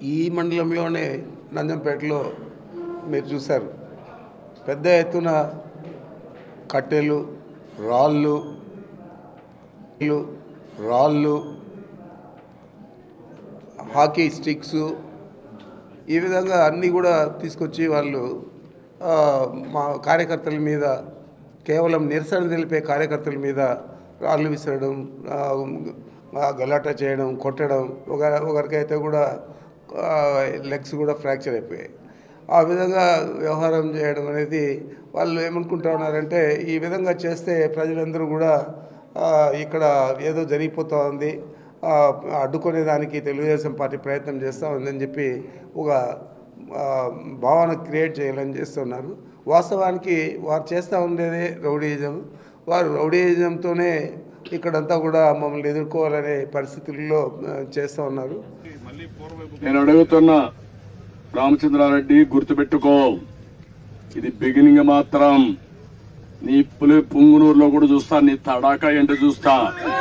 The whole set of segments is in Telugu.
ఈ మండలంలోనే నంజంపేటలో మీరు చూశారు పెద్ద ఎత్తున కట్టెలు రాళ్ళు ఇల్లు, రాళ్ళు హాకీ స్టిక్స్ ఈ విధంగా అన్నీ కూడా తీసుకొచ్చి వాళ్ళు ఆ, మా కార్యకర్తల మీద కేవలం నిరసన తెలిపే కార్యకర్తల మీద రాళ్ళు విసరడం ఆ, ఆ, గలాటా చేయడం కొట్టడం ఒక ఒకరికైతే కూడా లెగ్స్ కూడా ఫ్రాక్చర్ అయిపోయాయి ఆ విధంగా వ్యవహారం చేయడం అనేది వాళ్ళు ఏమనుకుంటా ఉన్నారంటే ఈ విధంగా చేస్తే ప్రజలందరూ కూడా ఆ, ఇక్కడ ఏదో జరిగిపోతూ ఉంది ఆ, అడ్డుకునే దానికి తెలుగుదేశం పార్టీ ప్రయత్నం చేస్తూ ఉందని చెప్పి ఒక ఆ, భావన క్రియేట్ చేయాలని చేస్తున్నారు వాస్తవానికి వారు చేస్తూ ఉండేదే రౌడీయిజం వారు రౌడీయిజంతోనే ఇక్కడంతా కూడా మమ్మల్ని ఎదుర్కోవాలనే పరిస్థితుల్లో ఆ, చేస్తూ ఉన్నారు నేను అడుగుతున్నా రామచంద్రారెడ్డి గుర్తుపెట్టుకో ఇది బిగినింగ్ మాత్రం నీ పులి పుంగునూరులో కూడా చూస్తా నీ తడాకా ఏంటో చూస్తా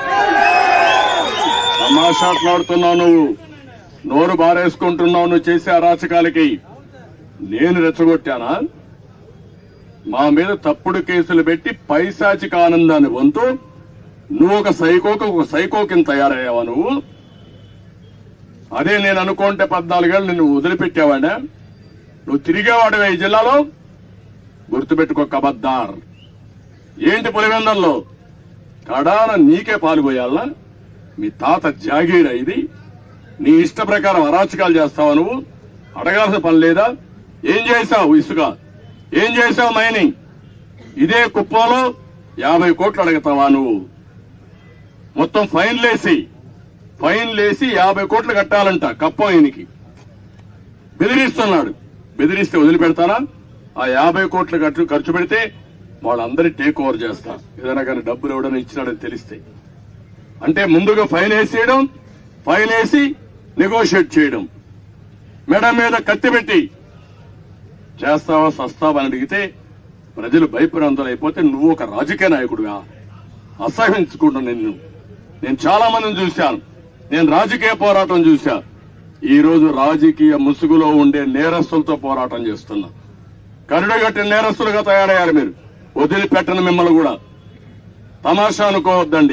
తమాషాట్లాడుతున్నావు నువ్వు నోరు బారేసుకుంటున్నావు నువ్వు చేసే అరాచకాలకి నేను రెచ్చగొట్టానా మా మీద తప్పుడు కేసులు పెట్టి పైశాచిక ఆనందాన్ని వంతు నువ్వు ఒక సైకోకు ఒక సైకో కింద తయారయ్యావా నువ్వు అదే నేను అనుకుంటే పద్నాలుగేళ్ళు నిన్ను వదిలిపెట్టేవాడా నువ్వు తిరిగేవాడు ఈ జిల్లాలో గుర్తుపెట్టుకో కబద్దార్ ఏంటి పులివెందల్లో కడాన నీకే పాల్గొయాలా మీ తాత జాగీరా ఇది నీ ఇష్ట ప్రకారం అరాచకాలు చేస్తావా నువ్వు అడగాల్సిన పని లేదా ఏం చేశావు ఇసుక ఏం చేశావు మైనింగ్ ఇదే కుప్పంలో యాభై కోట్లు అడుగుతావా నువ్వు మొత్తం ఫైన్లేసి ఫైన్లేసి యాభై కోట్లు కట్టాలంట కప్పం ఈయనకి బెదిరిస్తున్నాడు బెదిరిస్తే వదిలిపెడతానా ఆ యాభై కోట్లు ఖర్చు ఖర్చు పెడితే వాళ్ళందరి టేక్ ఓవర్ చేస్తా ఏదైనా కానీ డబ్బులు ఎవడైనా ఇచ్చినాడని తెలిస్తే అంటే ముందుగా ఫైన్ వేసేయడం ఫైన్ వేసి నెగోషియేట్ చేయడం మెడ మీద కత్తి పెట్టి చేస్తావా సస్తావా అని అడిగితే ప్రజలు భయప్రాంతాలు అయిపోతే నువ్వు ఒక రాజకీయ నాయకుడుగా అసహించుకుంటా నిన్ను నేను చాలా మందిని చూశాను నేను రాజకీయ పోరాటం చూశా ఈ రోజు రాజకీయ ముసుగులో ఉండే నేరస్తులతో పోరాటం చేస్తున్నా కరుడుగట్టిన నేరస్తులుగా తయారయ్యారు మీరు వదిలిపెట్టను మిమ్మల్ని కూడా తమాషా అనుకోవద్దండి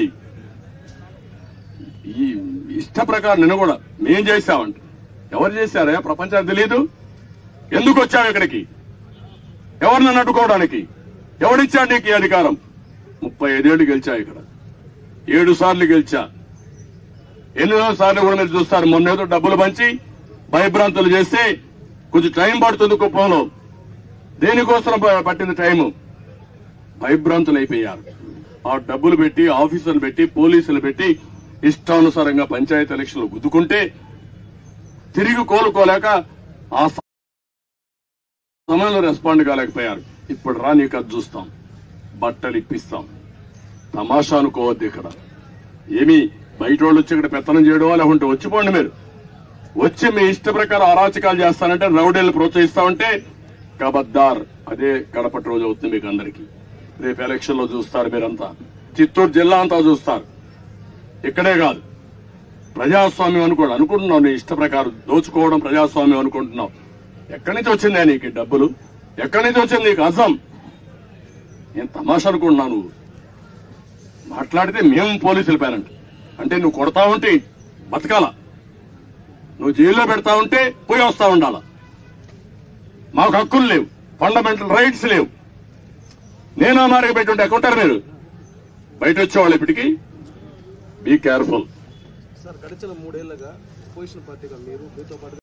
ఈ ఇష్ట ప్రకారం నేను కూడా మేం చేశామంట ఎవరు చేశారా ప్రపంచానికి తెలియదు ఎందుకు వచ్చావు ఇక్కడికి ఎవరు నన్ను అడ్డుకోవడానికి ఎవడిచ్చాడు నీకు ఈ అధికారం ముప్పై ఐదేళ్లు గెలిచా ఇక్కడ ఏడు సార్లు గెలిచా ఎన్నో సార్లు కూడా మీరు చూస్తారు మొన్న ఏదో డబ్బులు పంచి భయభ్రాంతులు చేస్తే కొంచెం టైం పడుతుంది కుప్పంలో దేనికోసం ప- పట్టింది టైము భయభ్రాంతులు అయిపోయారు ఆ డబ్బులు పెట్టి ఆఫీసులు పెట్టి పోలీసులు పెట్టి ఇష్టానుసారంగా పంచాయతీ ఎలక్షన్లు గుద్దుకుంటే తిరిగి కోలుకోలేక ఆ స- సమయంలో రెస్పాండ్ కాలేకపోయారు ఇప్పుడు రా నీకు అది చూస్తాం బట్టలు ఇప్పిస్తాం తమాషా అనుకోవద్దు ఇక్కడ ఏమి బయట వాళ్ళు వచ్చి ఇక్కడ పెత్తనం చేయడం లేకుంటే వచ్చిపోండి మీరు వచ్చి మీ ఇష్ట ప్రకారం అరాచకాలు చేస్తానంటే రౌడీలు ప్రోత్సహిస్తామంటే కబద్దార్ అదే కడపటి రోజు అవుతుంది మీకు అందరికీ రేపు ఎలక్షన్ లో చూస్తారు మీరంతా చిత్తూరు జిల్లా అంతా చూస్తారు ఇక్కడే కాదు ప్రజాస్వామ్యం అనుకోడు అనుకుంటున్నావు నీ ఇష్ట ప్రకారం దోచుకోవడం ప్రజాస్వామ్యం అనుకుంటున్నావు ఎక్కడి నుంచి వచ్చిందే నీకు ఈ డబ్బులు ఎక్కడి నుంచి వచ్చింది నీకు అసం నేను తమాషా అనుకుంటున్నావు నువ్వు మాట్లాడితే మేము పోలీసులు పేరంట అంటే నువ్వు కొడతా ఉంటే బతకాల నువ్వు జైల్లో పెడతా ఉంటే పోయి వస్తా ఉండాల మాకు హక్కులు లేవు ఫండమెంటల్ రైట్స్ లేవు నేను ఆ మార్గం పెట్టుంటే ఎక్కుంటారు మీరు బయట వచ్చేవాళ్ళు ఇప్పటికి బీ కేర్ఫుల్ సార్ గడిచిన మూడేళ్లుగా పొజిషన్ పార్టీగా మీరు మీతో పాటు